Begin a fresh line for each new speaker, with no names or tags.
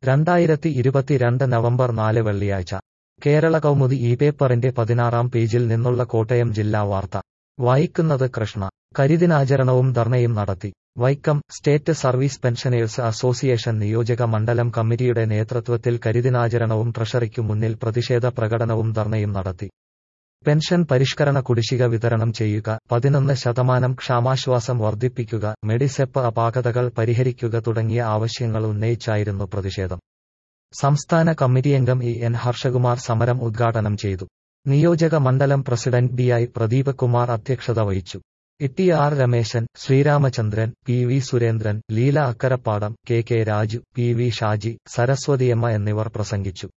രണ്ടായിരത്തി ഇരുപത്തിരണ്ട് നവംബർ നാല് വെള്ളിയാഴ്ച കേരള കൗമുദി ഈ പേപ്പറിന്റെ പതിനാറാം പേജിൽ നിന്നുള്ള കോട്ടയം ജില്ലാ വാർത്ത വായിക്കുന്നത് കൃഷ്ണ കരിദിനാചരണവും ധർണയും നടത്തി Vaikom state service pensioners association നിയോജക മണ്ഡലം കമ്മിറ്റിയുടെ നേതൃത്വത്തിൽ കരിദിനാചരണവും ട്രഷറിക്കു മുന്നിൽ പ്രതിഷേധ പ്രകടനവും ധർണയും നടത്തി പെൻഷൻ പരിഷ്കരണ കുടിശ്ശിക വിതരണം ചെയ്യുക പതിനൊന്ന് ശതമാനം ക്ഷാമാശ്വാസം വർദ്ധിപ്പിക്കുക മെഡിസെപ്പ് അപാകതകൾ പരിഹരിക്കുക തുടങ്ങിയ ആവശ്യങ്ങൾ ഉന്നയിച്ചായിരുന്നു പ്രതിഷേധം സംസ്ഥാന കമ്മിറ്റിയംഗം ഇ എൻ ഹർഷകുമാർ സമരം ഉദ്ഘാടനം ചെയ്തു നിയോജക മണ്ഡലം president B I Pradeep Kumar അധ്യക്ഷത വഹിച്ചു Itty R Rameshan Sreeramachandran P V Surendran Leela Akkarappadam K K Raju P V Shaji Saraswathiyamma എന്നിവർ പ്രസംഗിച്ചു